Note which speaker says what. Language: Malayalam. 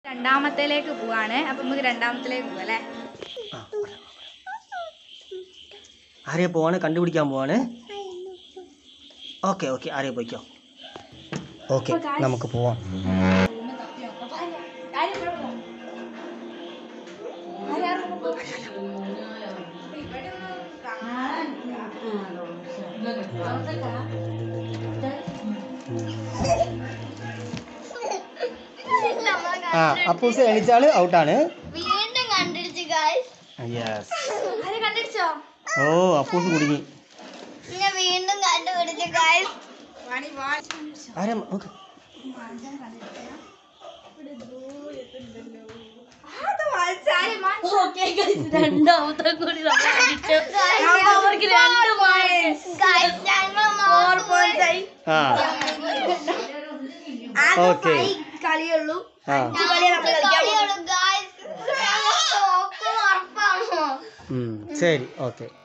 Speaker 1: രണ്ടാമത്തേലേക്ക് പോവാണ് അപ്പൊ നമുക്ക് രണ്ടാമത്തിലേക്ക് പോവാം അല്ലേ
Speaker 2: ആ ആരെയാ പോവാണ് കണ്ടുപിടിക്കാൻ പോവാണ് ഓക്കെ ഓക്കെ ആരെയാ പോയിക്കോ ഓക്കെ നമുക്ക് പോവാം ആ അപ്പൂസ് എണിച്ചാള് ഔട്ടാണ്
Speaker 3: വീണ്ടും കണ്ടിരിച്ചു ഗായ്സ്
Speaker 2: യെസ്
Speaker 1: ആരെ കണ്ടുപിടിച്ചോ
Speaker 2: ഓ അപ്പൂസ് കുടുങ്ങി
Speaker 3: ഞാൻ വീണ്ടും കണ്ടുപിടിച്ചു ഗായ്സ്
Speaker 1: വാണി വാ
Speaker 2: ആരാ ഓക്കെ
Speaker 1: അത് വായിച്ചാല് മാ-
Speaker 3: രണ്ടാമത്തെ കൂടി അവർക്ക് രണ്ട് ഗായ്സ് ഞങ്ങൾ
Speaker 2: ആ ഓക്കെ
Speaker 3: കളിയുള്ളൂ
Speaker 2: ആ
Speaker 3: കളിയുള്ളൂ ഗായ്സ് ഉറപ്പാണോ
Speaker 2: ഉം, ശരി ഓക്കെ